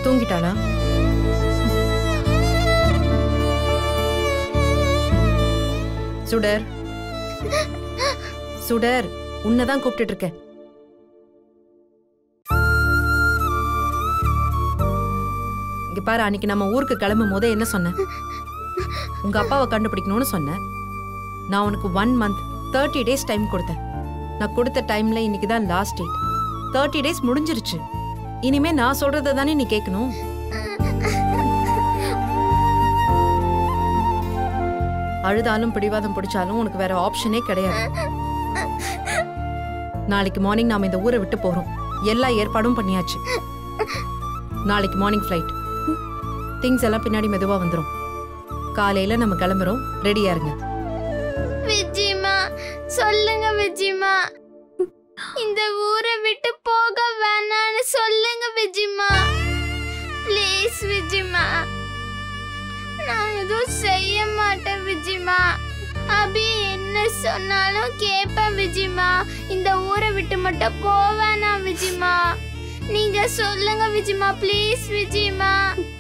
தூங்கிட்டாளா சுடர் சுடர் உன்னதான் கூப்பிட்டுட்டு இருக்கேன் இங்க பாரு அன்னைக்கு நம்ம ஊருக்கு கிளம்பும் போதே என்ன சொன்னேன் உங்க அப்பாவை கண்டுபிடிக்கணும்னு சொன்னேன் நான் உனக்கு one month thirty days time கொடுத்தேன் நான் கொடுத்த டைம்ல இன்னைக்கு தான் லாஸ்ட் டேட் தேர்ட்டி டேஸ் முடிஞ்சிருச்சு இனிமே நான் சொல்றதை தானே நீ கேட்கணும் அழுதாலும் பிடிவாதம் பிடிச்சாலும் உனக்கு வேற ஆப்ஷனே கிடையாது நாளைக்கு மார்னிங் நாம இந்த ஊரை விட்டு போறோம் எல்லா ஏற்பாடும் பண்ணியாச்சு நாளைக்கு மார்னிங் ஃப்ளைட் திங்ஸ் எல்லாம் பின்னாடி மெதுவா வந்துரும் காலையில நம்ம கிளம்புறோம் ரெடியா இருங்க விஜிமா சொல்லுங்க விஜிமா இந்த ஊரை விட்டு போக வேணான்னு சொல்லுங்க விஜிமா ப்ளீஸ் விஜிமா நான் எதுவும் செய்ய மாட்டேன் விஜிமா அபி என்ன சொன்னாலும் கேட்பேன் விஜிமா இந்த ஊரை விட்டு மட்டும் போவேனா விஜிமா நீங்க சொல்லுங்க விஜிமா ப்ளீஸ் விஜிமா